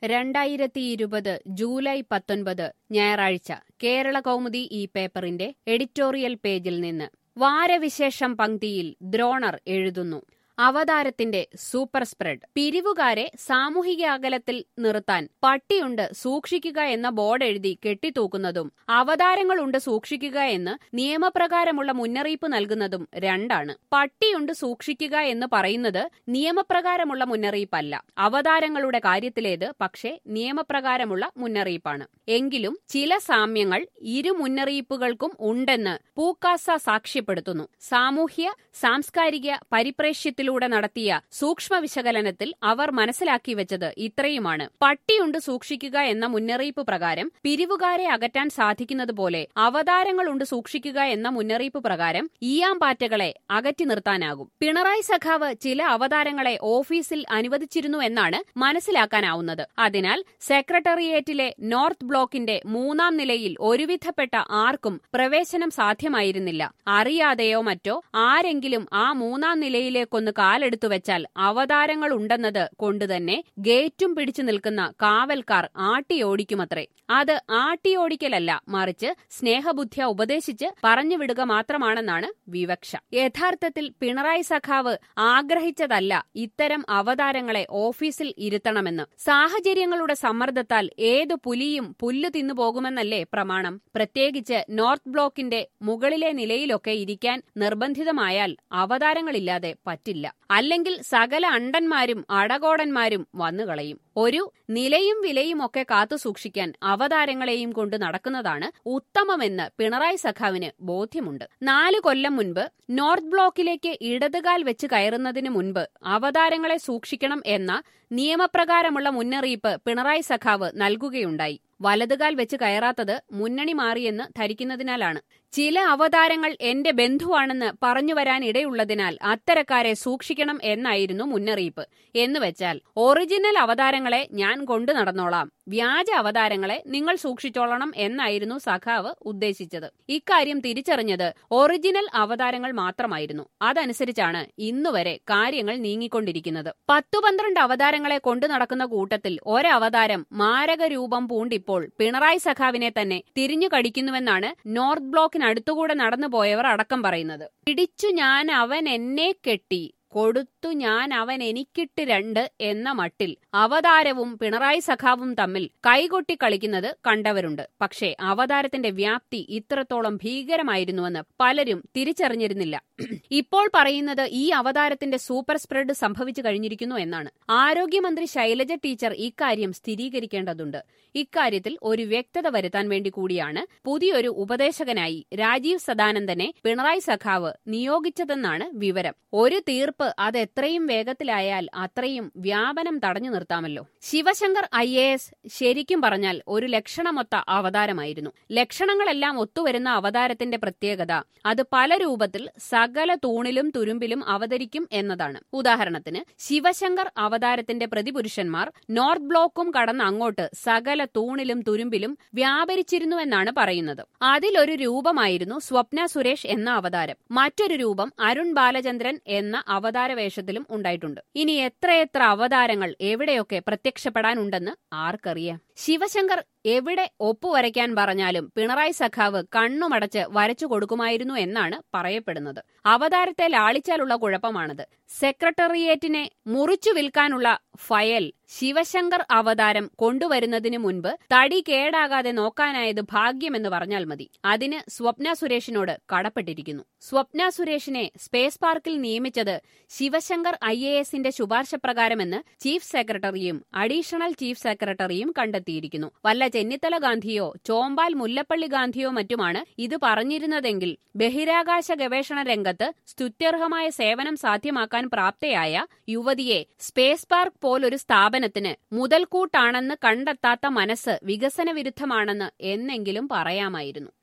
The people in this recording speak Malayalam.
രണ്ടായിരത്തി ഇരുപത് ജൂലൈ പത്തൊൻപത് ഞായറാഴ്ച കേരള കൗമുദി ഈ പേപ്പറിന്റെ എഡിറ്റോറിയൽ പേജിൽ നിന്ന് വാരവിശേഷം പങ്ക്തിയിൽ ദ്രോണർ എഴുതുന്നു അവതാരത്തിന്റെ സൂപ്പർ സ്പ്രെഡ് പിരിവുകാരെ സാമൂഹിക അകലത്തിൽ നിർത്താൻ പട്ടിയുണ്ട് സൂക്ഷിക്കുക എന്ന ബോർഡ് എഴുതി കെട്ടിത്തൂക്കുന്നതും അവതാരങ്ങളുണ്ട് സൂക്ഷിക്കുക എന്ന് നിയമപ്രകാരമുള്ള മുന്നറിയിപ്പ് നൽകുന്നതും രണ്ടാണ് പട്ടിയുണ്ട് സൂക്ഷിക്കുക എന്ന് പറയുന്നത് നിയമപ്രകാരമുള്ള മുന്നറിയിപ്പല്ല അവതാരങ്ങളുടെ കാര്യത്തിലേത് പക്ഷേ നിയമപ്രകാരമുള്ള മുന്നറിയിപ്പാണ് എങ്കിലും ചില സാമ്യങ്ങൾ ഇരു മുന്നറിയിപ്പുകൾക്കും ഉണ്ടെന്ന് പൂക്കാസ സാക്ഷ്യപ്പെടുത്തുന്നു സാമൂഹ്യ സാംസ്കാരിക പരിപ്രേക്ഷ്യത്തിൽ ിലൂടെ നടത്തിയ സൂക്ഷ്മ വിശകലനത്തിൽ അവർ മനസ്സിലാക്കി വെച്ചത് ഇത്രയുമാണ് പട്ടിയുണ്ട് സൂക്ഷിക്കുക എന്ന മുന്നറിയിപ്പ് പ്രകാരം പിരിവുകാരെ അകറ്റാൻ സാധിക്കുന്നതുപോലെ അവതാരങ്ങളുണ്ട് സൂക്ഷിക്കുക എന്ന മുന്നറിയിപ്പ് പ്രകാരം ഈയാമ്പാറ്റകളെ അകറ്റി നിർത്താനാകും പിണറായി സഖാവ് ചില അവതാരങ്ങളെ ഓഫീസിൽ അനുവദിച്ചിരുന്നു എന്നാണ് മനസ്സിലാക്കാനാവുന്നത് അതിനാൽ സെക്രട്ടേറിയറ്റിലെ നോർത്ത് ബ്ലോക്കിന്റെ മൂന്നാം നിലയിൽ ഒരുവിധപ്പെട്ട ആർക്കും പ്രവേശനം സാധ്യമായിരുന്നില്ല അറിയാതെയോ മറ്റോ ആരെങ്കിലും ആ മൂന്നാം നിലയിലേക്കൊന്ന് കാലെടുത്തു വെച്ചാൽ അവതാരങ്ങളുണ്ടെന്നത് കൊണ്ടുതന്നെ ഗേറ്റും പിടിച്ചു നിൽക്കുന്ന കാവൽക്കാർ ആട്ടിയോടിക്കുമത്രേ അത് ആട്ടിയോടിക്കലല്ല മറിച്ച് സ്നേഹബുദ്ധ്യ ഉപദേശിച്ച് പറഞ്ഞുവിടുക മാത്രമാണെന്നാണ് വിവക്ഷ യഥാർത്ഥത്തിൽ പിണറായി സഖാവ് ആഗ്രഹിച്ചതല്ല ഇത്തരം അവതാരങ്ങളെ ഓഫീസിൽ ഇരുത്തണമെന്ന് സാഹചര്യങ്ങളുടെ സമ്മർദ്ദത്താൽ ഏതു പുലിയും പുല്ലു തിന്നു പോകുമെന്നല്ലേ പ്രമാണം പ്രത്യേകിച്ച് നോർത്ത് ബ്ലോക്കിന്റെ മുകളിലെ നിലയിലൊക്കെ ഇരിക്കാൻ നിർബന്ധിതമായാൽ അവതാരങ്ങളില്ലാതെ പറ്റില്ല അല്ലെങ്കിൽ സകല അണ്ടന്മാരും അടകോടന്മാരും വന്നുകളയും ഒരു നിലയും വിലയും ഒക്കെ കാത്തു സൂക്ഷിക്കാൻ അവതാരങ്ങളെയും കൊണ്ട് നടക്കുന്നതാണ് ഉത്തമമെന്ന് പിണറായി സഖാവിന് ബോധ്യമുണ്ട് നാലു കൊല്ലം മുൻപ് നോർത്ത് ബ്ലോക്കിലേക്ക് ഇടതുകാൽ വെച്ച് കയറുന്നതിന് മുൻപ് അവതാരങ്ങളെ സൂക്ഷിക്കണം എന്ന നിയമപ്രകാരമുള്ള മുന്നറിയിപ്പ് പിണറായി സഖാവ് നൽകുകയുണ്ടായി വലതുകാൽ വെച്ച് കയറാത്തത് മുന്നണി മാറിയെന്ന് ധരിക്കുന്നതിനാലാണ് ചില അവതാരങ്ങൾ എന്റെ ബന്ധുവാണെന്ന് പറഞ്ഞു വരാനിടയുള്ളതിനാൽ അത്തരക്കാരെ സൂക്ഷിക്കണം എന്നായിരുന്നു മുന്നറിയിപ്പ് എന്നുവെച്ചാൽ ഒറിജിനൽ അവതാരങ്ങളെ ഞാൻ കൊണ്ടു നടന്നോളാം വ്യാജ അവതാരങ്ങളെ നിങ്ങൾ സൂക്ഷിച്ചോളണം എന്നായിരുന്നു സഖാവ് ഉദ്ദേശിച്ചത് ഇക്കാര്യം തിരിച്ചറിഞ്ഞത് ഒറിജിനൽ അവതാരങ്ങൾ മാത്രമായിരുന്നു അതനുസരിച്ചാണ് ഇന്നുവരെ കാര്യങ്ങൾ നീങ്ങിക്കൊണ്ടിരിക്കുന്നത് പത്തു പന്ത്രണ്ട് അവതാരങ്ങളെ കൊണ്ടു നടക്കുന്ന കൂട്ടത്തിൽ ഒരവതാരം മാരക രൂപം പൂണ്ടിപ്പോൾ പിണറായി സഖാവിനെ തന്നെ തിരിഞ്ഞു കടിക്കുന്നുവെന്നാണ് നോർത്ത് ബ്ലോക്കിനടുത്തുകൂടെ നടന്നുപോയവർ അടക്കം പറയുന്നത് പിടിച്ചു ഞാൻ അവൻ എന്നെ കെട്ടി കൊടുത്തു ഞാൻ അവൻ എനിക്കിട്ട് രണ്ട് എന്ന മട്ടിൽ അവതാരവും പിണറായി സഖാവും തമ്മിൽ കൈകൊട്ടി കളിക്കുന്നത് കണ്ടവരുണ്ട് പക്ഷേ അവതാരത്തിന്റെ വ്യാപ്തി ഇത്രത്തോളം ഭീകരമായിരുന്നുവെന്ന് പലരും തിരിച്ചറിഞ്ഞിരുന്നില്ല ഇപ്പോൾ പറയുന്നത് ഈ അവതാരത്തിന്റെ സൂപ്പർ സ്പ്രെഡ് സംഭവിച്ചു കഴിഞ്ഞിരിക്കുന്നു എന്നാണ് ആരോഗ്യമന്ത്രി ശൈലജ ടീച്ചർ ഇക്കാര്യം സ്ഥിരീകരിക്കേണ്ടതുണ്ട് ഇക്കാര്യത്തിൽ ഒരു വ്യക്തത വരുത്താൻ വേണ്ടി കൂടിയാണ് പുതിയൊരു ഉപദേശകനായി രാജീവ് സദാനന്ദനെ പിണറായി സഖാവ് നിയോഗിച്ചതെന്നാണ് വിവരം ഒരു തീർപ്പ് അത് എത്രയും വേഗത്തിലായാൽ അത്രയും വ്യാപനം തടഞ്ഞു നിർത്താമല്ലോ ശിവശങ്കർ ഐ എ എസ് ശരിക്കും പറഞ്ഞാൽ ഒരു ലക്ഷണമൊത്ത അവതാരമായിരുന്നു ലക്ഷണങ്ങളെല്ലാം ഒത്തുവരുന്ന അവതാരത്തിന്റെ പ്രത്യേകത അത് പല രൂപത്തിൽ സകല തൂണിലും തുരുമ്പിലും അവതരിക്കും എന്നതാണ് ഉദാഹരണത്തിന് ശിവശങ്കർ അവതാരത്തിന്റെ പ്രതിപുരുഷന്മാർ നോർത്ത് ബ്ലോക്കും കടന്ന് അങ്ങോട്ട് സകല തൂണിലും തുരുമ്പിലും വ്യാപരിച്ചിരുന്നുവെന്നാണ് പറയുന്നത് അതിലൊരു രൂപമായിരുന്നു സ്വപ്ന സുരേഷ് എന്ന അവതാരം മറ്റൊരു രൂപം അരുൺ ബാലചന്ദ്രൻ എന്ന അവതാര വേഷത്തിലും ഉണ്ടായിട്ടുണ്ട് ഇനി എത്രയെത്ര അവതാരങ്ങൾ എവിടെയൊക്കെ പ്രത്യക്ഷപ്പെടാനുണ്ടെന്ന് ആർക്കറിയാം ശിവശങ്കർ എവിടെ ഒപ്പുവരയ്ക്കാൻ പറഞ്ഞാലും പിണറായി സഖാവ് കണ്ണുമടച്ച് വരച്ചു കൊടുക്കുമായിരുന്നു എന്നാണ് പറയപ്പെടുന്നത് അവതാരത്തെ ലാളിച്ചാലുള്ള കുഴപ്പമാണത് സെക്രട്ടേറിയറ്റിനെ മുറിച്ചു വിൽക്കാനുള്ള ഫയൽ ശിവശങ്കർ അവതാരം കൊണ്ടുവരുന്നതിന് മുൻപ് തടി കേടാകാതെ നോക്കാനായത് ഭാഗ്യമെന്ന് പറഞ്ഞാൽ മതി അതിന് സ്വപ്ന സുരേഷിനോട് കടപ്പെട്ടിരിക്കുന്നു സ്വപ്ന സുരേഷിനെ സ്പേസ് പാർക്കിൽ നിയമിച്ചത് ശിവശങ്കർ ഐ എ എസിന്റെ ശുപാർശ പ്രകാരമെന്ന് ചീഫ് സെക്രട്ടറിയും അഡീഷണൽ ചീഫ് സെക്രട്ടറിയും കണ്ടെത്തിയിരിക്കുന്നു വല്ല ചെന്നിത്തല ഗാന്ധിയോ ചോമ്പാൽ മുല്ലപ്പള്ളി ഗാന്ധിയോ മറ്റുമാണ് ഇത് പറഞ്ഞിരുന്നതെങ്കിൽ ബഹിരാകാശ ഗവേഷണ രംഗത്ത് സ്തുത്യർഹമായ സേവനം സാധ്യമാക്കാൻ പ്രാപ്തയായ യുവതിയെ സ്പേസ് പാർക്ക് പോലൊരു സ്ഥാപനത്തിന് മുതൽക്കൂട്ടാണെന്ന് കണ്ടെത്താത്ത മനസ്സ് വികസന വിരുദ്ധമാണെന്ന് എന്നെങ്കിലും പറയാമായിരുന്നു